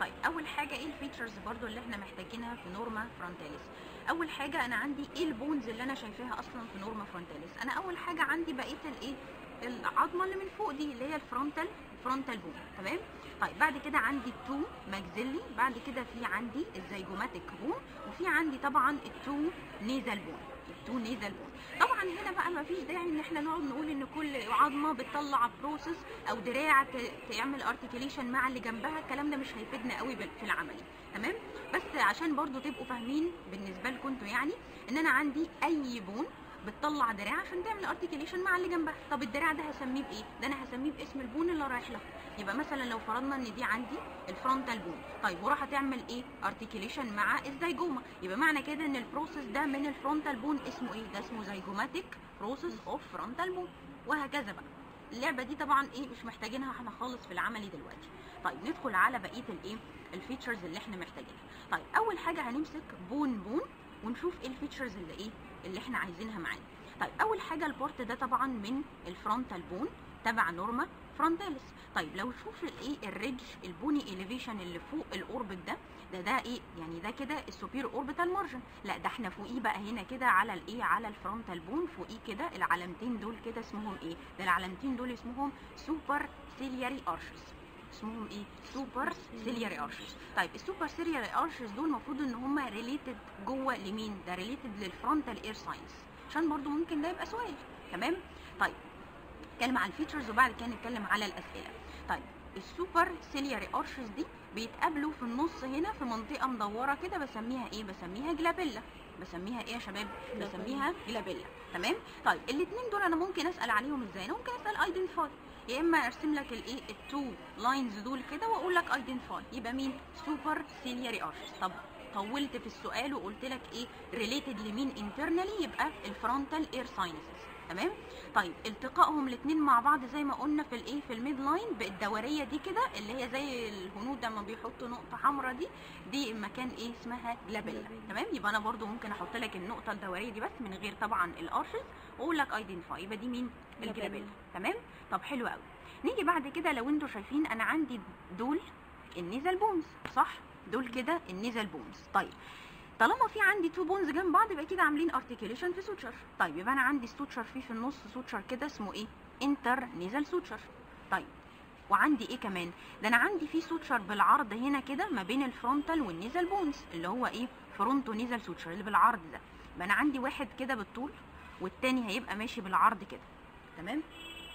طيب اول حاجه ايه الفيتشرز برضو اللي احنا محتاجينها في نورما فرونتاليس اول حاجه انا عندي ايه البونز اللي انا شايفاها اصلا في نورما فرونتاليس انا اول حاجه عندي بقيه الايه العظمه اللي من فوق دي اللي هي الفرونتال فرونتال بون تمام طيب بعد كده عندي التو ماكزيلي بعد كده في عندي الزيجوماتيك بون وفي عندي طبعا التو نيزل بون التو نيزل بون طبعا هنا بقى ما فيش داعي ان احنا نقعد نقول ان كل عظمه بتطلع بروسيس او دراع ت- تعمل ارتكيليشن مع اللي جنبها الكلام ده مش هيفيدنا قوي بال- في العملي تمام بس عشان برضو تبقوا فاهمين بالنسبه لكم انتوا يعني ان انا عندي اي بون بتطلع دراع عشان تعمل ارتكيليشن مع اللي جنبها طب الدراع ده هسميه بايه ده انا هسميه باسم البون اللي رايح لها يبقى مثلا لو فرضنا ان دي عندي الفرونتال بون طيب وراح تعمل ايه ارتكيليشن مع الزيجوما يبقى معنى كده ان البروسيس ده من الفرونتال بون اسمه ايه ده اسمه زيجوماتيك بروسيس اوف فرونتال بون وهكذا بقى اللعبه دي طبعا ايه مش محتاجينها احنا خالص في العملي دلوقتي طيب ندخل على بقيه الايه الفيتشرز اللي احنا محتاجينها طيب اول حاجه هنمسك بون بون ونشوف ايه الفيتشرز اللي ايه اللي احنا عايزينها معانا طيب اول حاجه البورت ده طبعا من الفرونتال بون تبع نورما فرونتاليس طيب لو شوف الايه الريدج البوني اليفيشن اللي فوق الاوربت ده ده ده ايه يعني ده كده السوبير اوربيتال مارجن لا ده احنا فوقيه بقى هنا كده على الايه على الفرونتال بون فوقيه كده العلامتين دول كده اسمهم ايه ده العلامتين دول اسمهم سوبر سيلياري ارشز اسمهم ايه سوبر سيلياري ارشز طيب السوبر سيلياري ارشز دول المفروض ان هم ريليتد جوه لمين ده ريليتد للفرونتال اير ساينس عشان برضو ممكن ده يبقى سؤال تمام طيب نتكلم على الفيتشرز وبعد كده نتكلم على الاسئله طيب السوبر سيلياري ارشز دي بيتقابلوا في النص هنا في منطقه مدوره كده بسميها ايه بسميها جلابيلا بسميها ايه يا شباب بسميها جلابيلا تمام طيب الاثنين دول انا ممكن اسال عليهم ازاي انا ممكن اسال ايدنتيفاي يا اما ارسم لك الايه التو لاينز دول كده واقول لك ايدنتيفاي يبقى مين سوبر سيلياري ارشز طب طولت في السؤال وقلت لك ايه ريليتد لمين انترنالي يبقى الفرونتال اير ساينسز تمام طيب التقائهم الاثنين مع بعض زي ما قلنا في الايه في الميد لاين بالدوريه دي كده اللي هي زي الهنود لما بيحطوا نقطه حمراء دي دي مكان ايه اسمها جلابيلا تمام يبقى انا برضو ممكن احط لك النقطه الدوريه دي بس من غير طبعا الارشز واقول لك ايدنتيفاي يبقى دي مين الجلابيلا تمام طب حلو قوي نيجي بعد كده لو انتوا شايفين انا عندي دول النيزل بونز صح دول كده النيزل بونز طيب طالما في عندي تو بونز جنب بعض يبقى كده عاملين ارتكيوليشن في سوتشر طيب يبقى انا عندي السوتشر فيه في النص سوتشر كده اسمه ايه انتر نيزل سوتشر طيب وعندي ايه كمان ده انا عندي في سوتشر بالعرض هنا كده ما بين الفرونتال والنيزل بونز اللي هو ايه فرونتو نيزل سوتشر اللي بالعرض ده يبقى انا عندي واحد كده بالطول والتاني هيبقى ماشي بالعرض كده تمام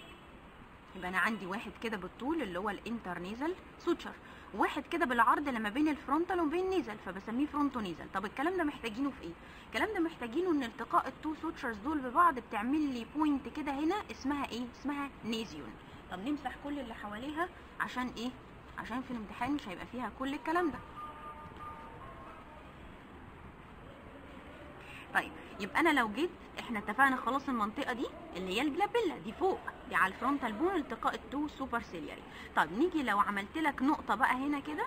يبقى انا عندي واحد كده بالطول اللي هو الانتر نيزل سوتشر واحد كده بالعرض اللي ما بين الفرونتال وما بين النيزل فبسميه فرونتو نيزل طب الكلام ده محتاجينه في ايه الكلام ده محتاجينه ان التقاء التو سوتشرز دول ببعض بتعمل لي بوينت كده هنا اسمها ايه اسمها نيزيون طب نمسح كل اللي حواليها عشان ايه عشان في الامتحان مش هيبقى فيها كل الكلام ده طيب يبقى انا لو جيت احنا اتفقنا خلاص المنطقه دي اللي هي الجلابيلا دي فوق دي على الفرونتال بون التقاء التو سوبر سيلياري طب نيجي لو عملت لك نقطه بقى هنا كده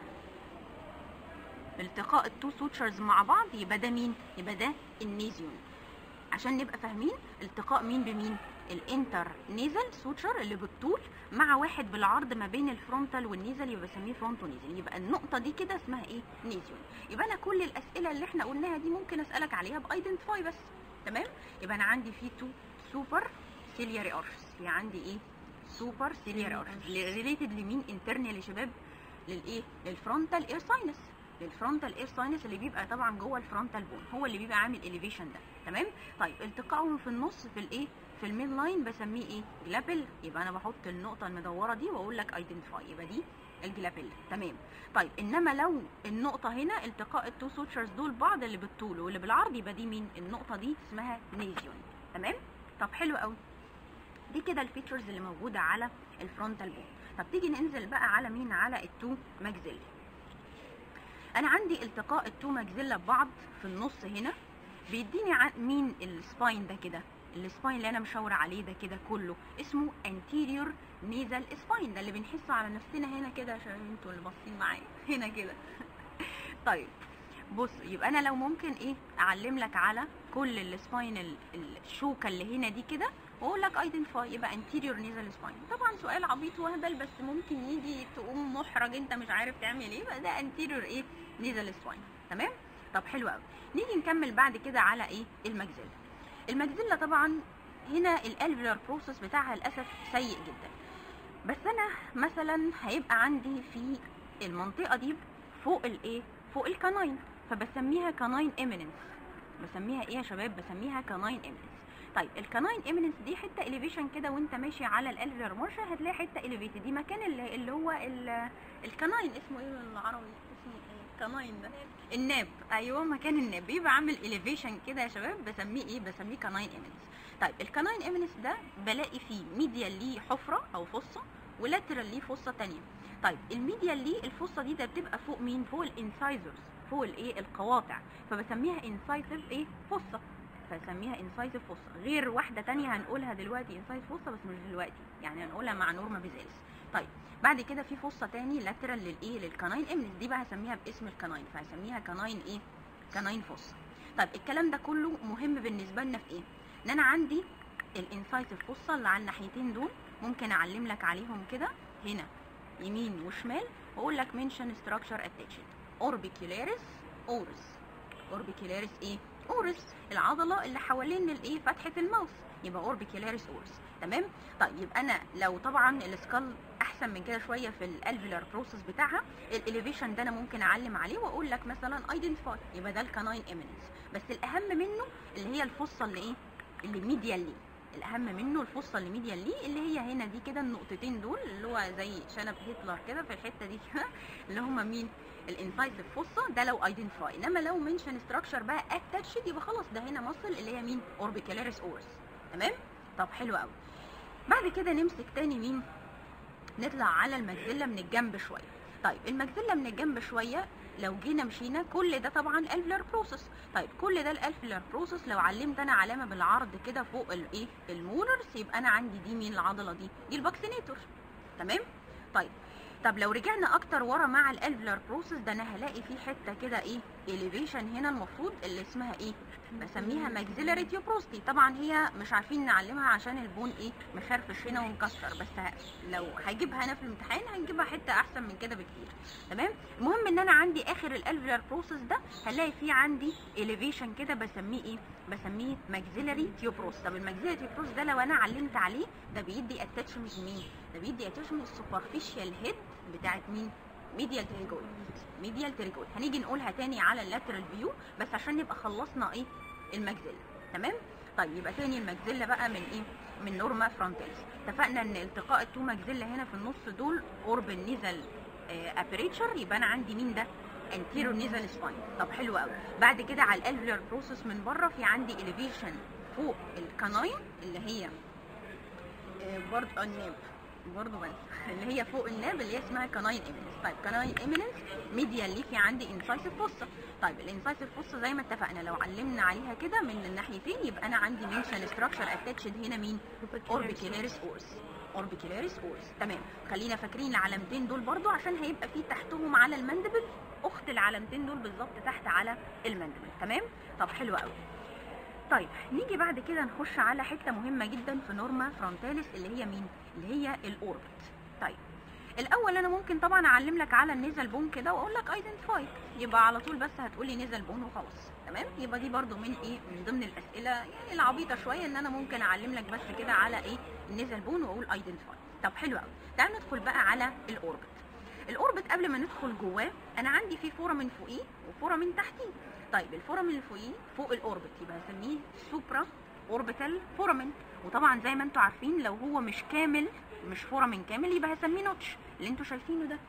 التقاء التو سوتشرز مع بعض يبقى ده مين يبقى ده النيزيون عشان نبقى فاهمين التقاء مين بمين الانتر نيزل سوتشر اللي بالطول مع واحد بالعرض ما بين الفرونتال والنيزل يبقى بسميه فرونتو نيزل يبقى النقطه دي كده اسمها ايه نيزيون يبقى انا كل الاسئله اللي احنا قلناها دي ممكن اسالك عليها بايدنتيفاي بس تمام يبقى انا عندي في تو سوبر سيلياري ارشز في عندي ايه سوبر سيلياري ارشز ريليتد لمين انترنال يا شباب للايه للفرونتال اير ساينس للفرونتال اير ساينس اللي بيبقى طبعا جوه الفرونتال بون هو اللي بيبقى عامل اليفيشن ده تمام طيب التقائهم في النص في الايه في الميد لاين بسميه ايه جلابيل يبقى انا بحط النقطه المدوره دي واقول لك ايدنتيفاي يبقى دي الجلابيل تمام طيب انما لو النقطه هنا التقاء التو سوتشرز دول بعض اللي بالطول واللي بالعرض يبقى دي مين النقطه دي اسمها نيزيون تمام طب حلو قوي دي كده الفيتشرز اللي موجوده على الفرونتال بون طب تيجي ننزل بقى على مين على التو ماكزيلي انا عندي التقاء التو ماكزيلا ببعض في النص هنا بيديني عن مين السباين ده كده السباين اللي انا مشاوره عليه ده كده كله اسمه anterior nasal spine ده اللي بنحسه على نفسنا هنا كده عشان انتوا اللي باصين معايا هنا كده طيب بص يبقى انا لو ممكن ايه اعلم لك على كل السباين ال- الشوكه اللي هنا دي كده واقول لك ايدنتيفاي يبقى انتيريور نيزل سباين طبعا سؤال عبيط وهبل بس ممكن يجي تقوم محرج انت مش عارف تعمل ايه بقى ده انتيريور ايه نيزل سباين تمام طب حلو قوي نيجي نكمل بعد كده على ايه المجزله المجزله طبعا هنا الالفيولار بروسيس بتاعها للاسف سيء جدا بس انا مثلا هيبقى عندي في المنطقه دي فوق الايه فوق الكاناين فبسميها كاناين ايميننس بسميها ايه يا شباب بسميها كاناين ايميننس طيب الكاناين ايميننس دي حته اليفيشن كده وانت ماشي على الالفيولار مارشال هتلاقي حته اليفيتد دي مكان اللي, اللي هو ال- الكاناين اسمه ايه بالعربي اسمه ايه كاناين ده الناب ايوه مكان الناب بيبقى عامل اليفيشن كده يا شباب بسميه ايه بسميه كاناين ايميننس طيب الكاناين ايميننس ده بلاقي فيه ميديال ليه حفره او فصه ولاترال ليه فصه تانية طيب الميديال ليه الفصه دي ده بتبقى فوق مين فوق الانسايزرز فوق الايه القواطع فبسميها انسايتيف ايه فصه فسميها انسايتيف فصه غير واحده تانية هنقولها دلوقتي انسايتيف فصه بس مش دلوقتي يعني هنقولها مع نورما بيزالس طيب بعد كده في فصه تاني لاترال للايه للكاناين امنس دي بقى هسميها باسم الكاناين فهسميها كاناين ايه كاناين فصه طيب الكلام ده كله مهم بالنسبه لنا في ايه ان انا عندي الانسايتيف فصه اللي على الناحيتين دول ممكن اعلم لك عليهم كده هنا يمين وشمال واقول لك منشن ستراكشر اتاتشد اوربيكولاريس اورس اوربيكولاريس ايه اورس العضله اللي حوالين الايه فتحه الماوس يبقى اوربيكولاريس اورس تمام طيب يبقى انا لو طبعا السكال احسن من كده شويه في الالفيولار بروسيس بتاعها الاليفيشن ده انا ممكن اعلم عليه واقول لك مثلا ايدنتيفاي يبقى ده الكاناين ايميننس بس الاهم منه اللي هي الفصه اللي ايه اللي ميديال ليه الاهم منه الفصه اللي ميديال ليه اللي هي هنا دي كده النقطتين دول اللي هو زي شنب هتلر كده في الحته دي كده اللي هم مين الانسايتيف فصه ده لو ايدنتيفاي انما لو منشن ستراكشر بقى اتاتشد يبقى خلاص ده هنا مصل اللي هي مين اوربيكولاريس اورس تمام طب حلو قوي بعد كده نمسك تاني مين نطلع على المجزله من الجنب شويه طيب المجزله من الجنب شويه لو جينا مشينا كل ده طبعا الفلر بروسيس طيب كل ده الالفلر بروسيس لو علمت انا علامه بالعرض كده فوق الايه المولرز يبقى انا عندي دي مين العضله دي دي الباكسينيتور تمام طيب طب لو رجعنا اكتر ورا مع الالفلر بروسيس ده انا هلاقي في حته كده ايه اليفيشن هنا المفروض اللي اسمها ايه بسميها ماكسيلاري تيوبروستي طبعا هي مش عارفين نعلمها عشان البون ايه مخرفش هنا ومكسر بس ه... لو هجيبها هنا في الامتحان هنجيبها حته احسن من كده بكتير تمام المهم ان انا عندي اخر الالفلر بروسيس ده هلاقي فيه عندي اليفيشن كده بسميه ايه بسميه ماكسيلاري تيوبروس طب الماكسيلاري تيوبروس ده لو انا علمت عليه ده بيدي اتاتشمنت مين ده بيدي اتاتشمنت السوبرفيشال هيد بتاعت مين ميديال تريجويد ميديال تريجويد هنيجي نقولها تاني على اللاترال فيو بس عشان نبقى خلصنا ايه المجزله تمام طيب يبقى تاني المجزله بقى من ايه من نورما فرونتاليس اتفقنا ان التقاء التو مجزله هنا في النص دول قرب النيزل ابريتشر يبقى انا عندي مين ده انتيرو نيزل سباين طب حلو قوي بعد كده على الالفيولار بروسيس من بره في عندي اليفيشن فوق الكاناين اللي هي برضه الناب برضه بنسى اللي هي فوق الناب اللي هي اسمها كاناين ايميننس طيب كاناين ايميننس ميديال ليه في عندي انسايسيف فوسا طيب الانسايسيف فوسا زي ما اتفقنا لو علمنا عليها كده من الناحيتين يبقى انا عندي منشن ستراكشر اتاتشد هنا مين اوربيكولاريس اورس اوربيكولاريس اورس تمام خلينا فاكرين العلامتين دول برضو عشان هيبقى في تحتهم على المندبل اخت العلامتين دول بالظبط تحت على المندبل تمام طب حلو قوي طيب نيجي بعد كده نخش على حته مهمه جدا في نورما فرونتاليس اللي هي مين اللي هي الاوربت طيب الاول انا ممكن طبعا اعلم لك على النيزل بون كده واقول لك ايدنتيفاي يبقى على طول بس هتقولي نيزل بون وخلاص تمام يبقى دي برضو من ايه من ضمن الاسئله يعني العبيطه شويه ان انا ممكن اعلم لك بس كده على ايه النيزل بون واقول ايدنتيفاي طب حلو قوي تعال ندخل بقى على الاوربت الاوربت قبل ما ندخل جواه انا عندي فيه فوره من فوقيه وفوره من تحتيه طيب الفورم اللي فوقيه فوق الاوربت يبقى هسميه سوبرا اوربيتال فورامين وطبعا زي ما انتم عارفين لو هو مش كامل مش فورامين كامل يبقى هسميه نوتش اللي انتوا شايفينه ده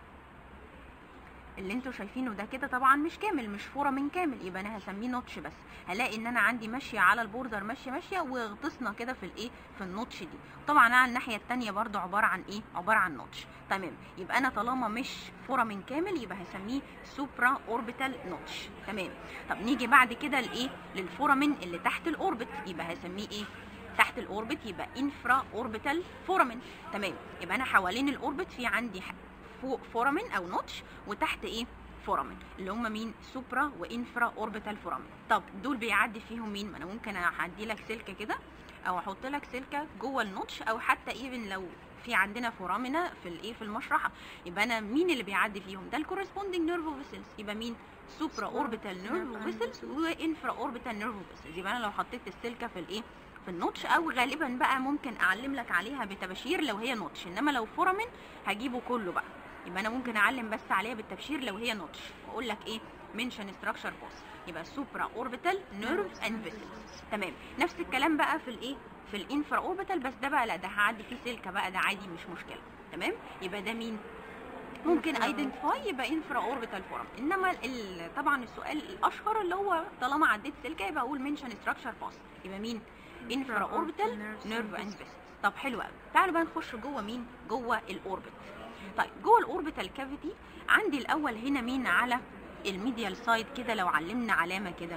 اللي انتوا شايفينه ده كده طبعا مش كامل مش فورامين كامل يبقى انا هسميه نوتش بس هلاقي ان انا عندي ماشيه على البوردر ماشيه ماشيه وغطسنا كده في الايه في النوتش دي طبعا على الناحيه الثانيه برده عباره عن ايه عباره عن نوتش تمام يبقى انا طالما مش فورامين كامل يبقى هسميه سوبرا اوربيتال نوتش تمام طب نيجي بعد كده لايه للفورامين اللي تحت الاوربت يبقى هسميه ايه تحت الاوربت يبقى انفرا اوربيتال فورامين تمام يبقى انا حوالين الاوربت في عندي فوق فورامين او نوتش وتحت ايه فورامين اللي هم مين سوبرا وانفرا اوربيتال فورامين طب دول بيعدي فيهم مين ما انا ممكن اعدي لك سلكه كده او احط لك سلكه جوه النوتش او حتى ايفن لو في عندنا فورامينا في الايه في المشرحه يبقى انا مين اللي بيعدي فيهم ده الكورسبوندينج نيرفو فيسلز يبقى مين سوبرا اوربيتال نيرفو فيسلز وانفرا اوربيتال نيرفو فيسلز يبقى انا لو حطيت السلكه في الايه في النوتش او غالبا بقى ممكن اعلم لك عليها بتباشير لو هي نوتش انما لو فورامين هجيبه كله بقى يبقى انا ممكن اعلم بس عليها بالتبشير لو هي نوتش واقول لك ايه منشن ستراكشر بوس يبقى سوبرا اوربيتال نيرفز اند فيسلز تمام نفس الكلام بقى في الايه في الانفرا اوربيتال بس ده بقى لا ده هعدي فيه سلكه بقى ده عادي مش مشكله تمام يبقى ده مين ممكن ايدنتيفاي يبقى انفرا اوربيتال فورم انما ال- طبعا السؤال الاشهر اللي هو طالما عديت سلكه يبقى اقول منشن ستراكشر باس يبقى مين انفرا اوربيتال نيرف اند فيست طب حلو قوي تعالوا بقى نخش جوه مين جوه الاوربت طيب جوه الاوربيتال كافيتي عندي الاول هنا مين على الميديال سايد كده لو علمنا علامه كده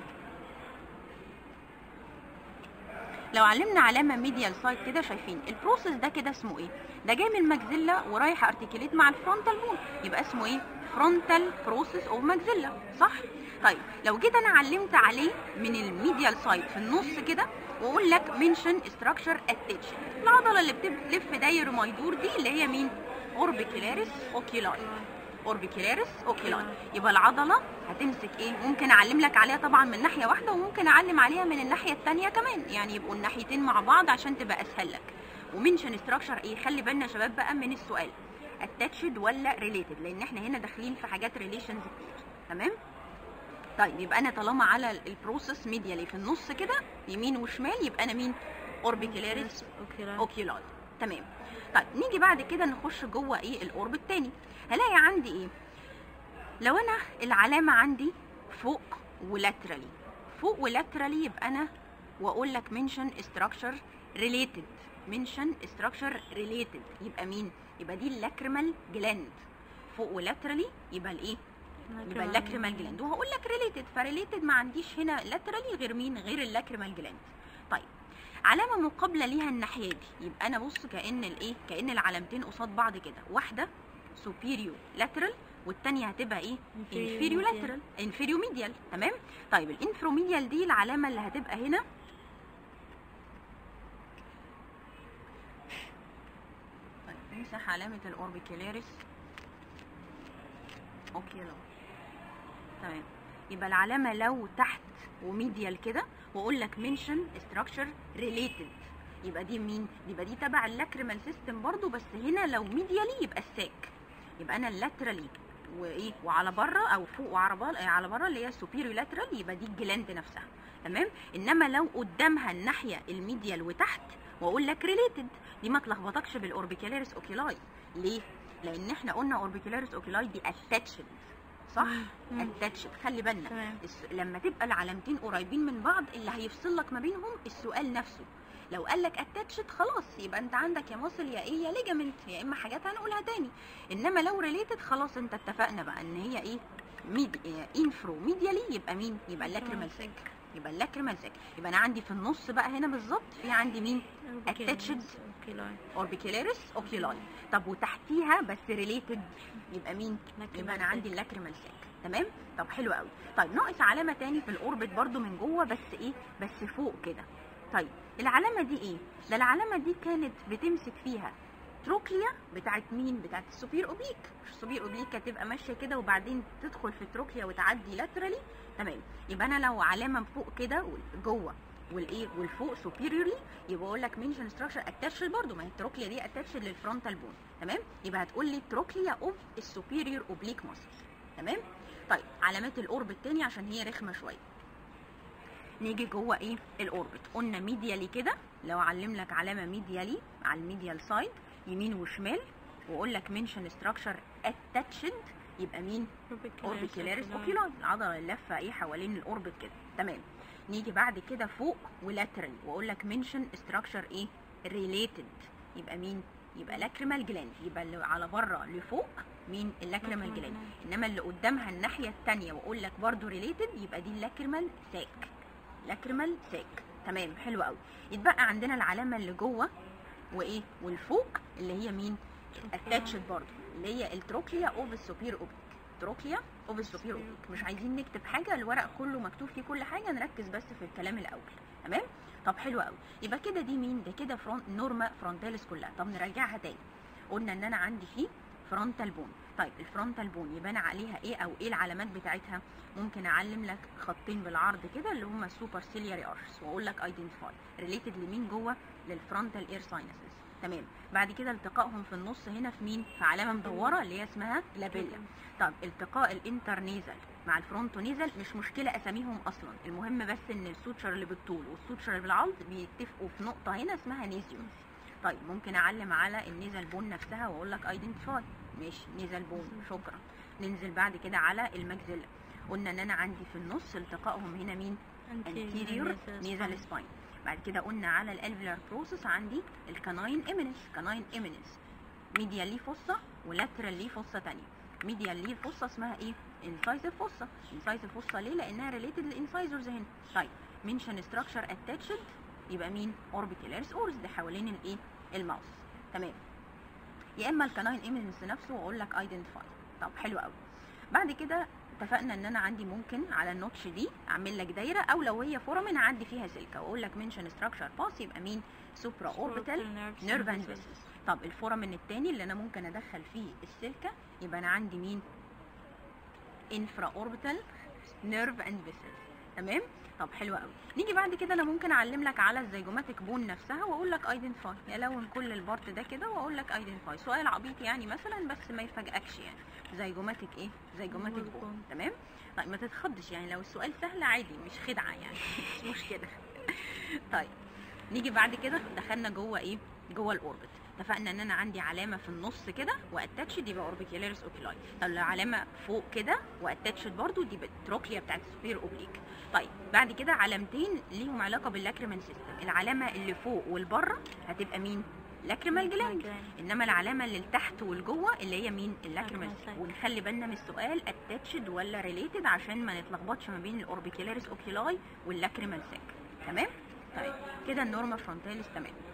لو علمنا علامه ميديال سايد كده شايفين البروسيس ده كده اسمه ايه ده جاي من الماكسيلا ورايح ارتكليت مع الفرونتال بون يبقى اسمه ايه فرونتال بروسيس اوف ماكسيلا صح طيب لو جيت انا علمت عليه من الميديال سايد في النص كده واقول لك منشن ستراكشر اتنشن العضله اللي بتلف داير ما يدور دي اللي هي مين اوربيكولاريس اوكيلاي اوربيكولاريس اوكيلاي يبقى العضله هتمسك ايه ممكن اعلم لك عليها طبعا من ناحيه واحده وممكن اعلم عليها من الناحيه الثانيه كمان يعني يبقوا الناحيتين مع بعض عشان تبقى اسهل لك ومنشن ستراكشر ايه خلي بالنا يا شباب بقى من السؤال اتاتشد ولا ريليتد لان احنا هنا داخلين في حاجات ريليشنز كتير تمام طيب يبقى انا طالما على البروسيس ميديالي في النص كده يمين وشمال يبقى انا مين اوربيكولاريس اوكي اوكيولار تمام طيب نيجي بعد كده نخش جوه ايه الاوربت تاني هلاقي عندي ايه لو انا العلامه عندي فوق ولاترالي فوق ولاترالي يبقى انا واقول لك منشن ستراكشر ريليتد منشن ستراكشر ريليتد يبقى مين يبقى دي اللاكريمال جلاند فوق ولاترالي يبقى الايه يبقى اللاكريمال جلاند وهقول لك ريليتد فريليتد ما عنديش هنا لاترالي غير مين غير اللاكريمال جلاند طيب علامه مقابله ليها الناحيه دي يبقى انا بص كان الايه كان العلامتين قصاد بعض كده واحده سوبيريو لاترال والتانية هتبقى ايه انفيريو لاترال انفيريو ميديال تمام طيب الانفيرو ميديال دي العلامه اللي هتبقى هنا طيب نمسح علامه الاوربيكولاريس اوكي لو تمام يبقى العلامه لو تحت وميديال كده واقول لك منشن ستراكشر ريليتد يبقى دي مين يبقى دي تبع اللاكريمال سيستم برضو بس هنا لو ميديالي يبقى الساك يبقى انا اللاترالي وايه وعلى بره او فوق وعلى بره على بره اللي هي السوبيريو لاترال يبقى دي الجلاند نفسها تمام انما لو قدامها الناحيه الميديال وتحت واقول لك ريليتد دي ما تلخبطكش بالاوربيكولاريس اوكيلاي ليه لان احنا قلنا اوربيكولاريس اوكيلاي دي اتاتشد صح مم. اتاتشد خلي بالنا تمام الس- لما تبقى العلامتين قريبين من بعض اللي هيفصل لك ما بينهم السؤال نفسه لو قال لك اتاتشد خلاص يبقى انت عندك يا مصل يا ايه يا ليجامنت يا اما حاجات هنقولها تاني انما لو ريليتد خلاص انت اتفقنا بقى ان هي ايه ميد انفرو ميديالي يبقى مين يبقى اللاكريمال ساك يبقى اللاكريمال ساك يبقى انا عندي في النص بقى هنا بالظبط في عندي مين attached. اوكيلاي اوربيكولاريس اوكيلاي طب وتحتيها بس ريليتد يبقى مين يبقى انا عندي اللاكريمال ساك تمام طب حلو قوي طيب ناقص علامه تاني في الاوربت برضو من جوه بس ايه بس فوق كده طيب العلامه دي ايه ده العلامه دي كانت بتمسك فيها تروكليا بتاعت مين بتاعت السوبير اوبليك السوبير اوبليك هتبقى ماشيه كده وبعدين تدخل في التروكليا وتعدي لاترالي تمام يبقى انا لو علامه فوق كده جوه والايه والفوق سوبيريورلي يبقى اقول لك منشن ستراكشر اتاتشد برضو ما هي التروكليا دي اتاتشد للفرونتال بون تمام يبقى هتقول لي تروكليا اوف السوبيريور اوبليك ماسل تمام طيب علامات الاوربت تاني عشان هي رخمه شويه نيجي جوه ايه الاوربت قلنا ميديالي كده لو علم لك علامه ميديالي على الميديال سايد يمين وشمال واقول لك منشن ستراكشر اتاتشد يبقى مين اوربيكولاريس اوكيلاي العضله اللي لافه ايه حوالين الاوربت كده تمام نيجي بعد كده فوق ولاترال واقول لك منشن ستراكشر ايه ريليتد يبقى مين يبقى لاكريمال جلاند يبقى اللي على بره لفوق مين اللاكريمال Lacrimal جلاند gland. انما اللي قدامها الناحيه الثانيه واقول لك برضو ريليتد يبقى دي اللاكريمال ساك لاكريمال ساك تمام حلو قوي يتبقى عندنا العلامه اللي جوه وايه والفوق اللي هي مين اتاتشد برضو اللي هي التروكليا اوف السوبير اوبليك تروكليا اوف السوبير اوبليك مش عايزين نكتب حاجه الورق كله مكتوب فيه كل حاجه نركز بس في الكلام الاول تمام طب حلو قوي يبقى كده دي مين ده كده فرونت نورما فرونتاليس كلها طب نراجعها تاني قلنا ان انا عندي فيه فرونتال بون طيب الفرونتال بون يبان عليها ايه او ايه العلامات بتاعتها ممكن اعلم لك خطين بالعرض كده اللي هم السوبر سيلياري ارش واقول لك ايدنتيفاي ريليتد لمين جوه للفرونتال اير ساينسز تمام بعد كده التقائهم في النص هنا في مين في علامه مدوره اللي هي اسمها لابيلا طب التقاء الانترنيزل مع الفرونتونيزل مش مشكله اساميهم اصلا المهم بس ان السوتشر اللي بالطول والسوتشر اللي بالعرض بيتفقوا في نقطه هنا اسمها نيزيوم طيب ممكن اعلم على النيزل بون نفسها واقول لك ايدنتيفاي ماشي نيزل بون شكرا ننزل بعد كده على المجزله قلنا ان انا عندي في النص التقائهم هنا مين anterior nasal spine بعد كده قلنا على الالفيولار بروسس عندي الكاناين ايمينس كاناين ايمينس ميديال ليه فصه ولاترال ليه فصه تانية ميديال ليه فصه اسمها ايه انسايسيف فصه انسايسيف فصه ليه لانها ريليتد للانسايزرز هنا طيب منشن ستراكشر اتاتشد يبقى مين اوربيكولاريس اورز ده حوالين الايه الماوس تمام يا اما الكاناين ايمينس نفسه واقول لك ايدنتيفاي طب حلو قوي بعد كده اتفقنا ان انا عندي ممكن على النوتش دي اعمل لك دايره او لو هي فورامين اعدي فيها سلكه واقول لك منشن ستراكشر باس يبقى مين سوبرا اوربيتال نيرف اند فيسلز طب الفورامين التاني اللي انا ممكن ادخل فيه السلكه يبقى انا عندي مين انفرا اوربيتال نيرف اند فيسلز تمام طب حلو قوي نيجي بعد كده انا ممكن اعلم لك على الزيجوماتيك بون نفسها واقول لك ايدنتيفاي الون كل البارت ده كده واقول لك ايدنتيفاي سؤال عبيط يعني مثلا بس ما يفاجئكش يعني زيجوماتيك ايه زيجوماتيك بون. بون تمام طيب ما تتخضش يعني لو السؤال سهل عادي مش خدعه يعني مش مشكله طيب نيجي بعد كده دخلنا جوه ايه جوه الاوربت اتفقنا ان انا عندي علامه في النص كده واتاتشد يبقى اوربيكولاريس اوكيلاي طب لو علامه فوق كده واتاتشد برضو دي التروكليا بتاعت السوبير اوبليك طيب بعد كده علامتين ليهم علاقه باللاكريمال سيستم العلامه اللي فوق والبره هتبقى مين لاكريمال جلاند انما العلامه اللي لتحت والجوه اللي هي مين اللاكريمال Lacrimal sac. ونخلي بالنا من السؤال اتاتشد ولا ريليتد عشان ما نتلخبطش ما بين الاوربيكولاريس اوكيلاي واللاكريمال ساك تمام طيب كده النورما فرونتاليس تمام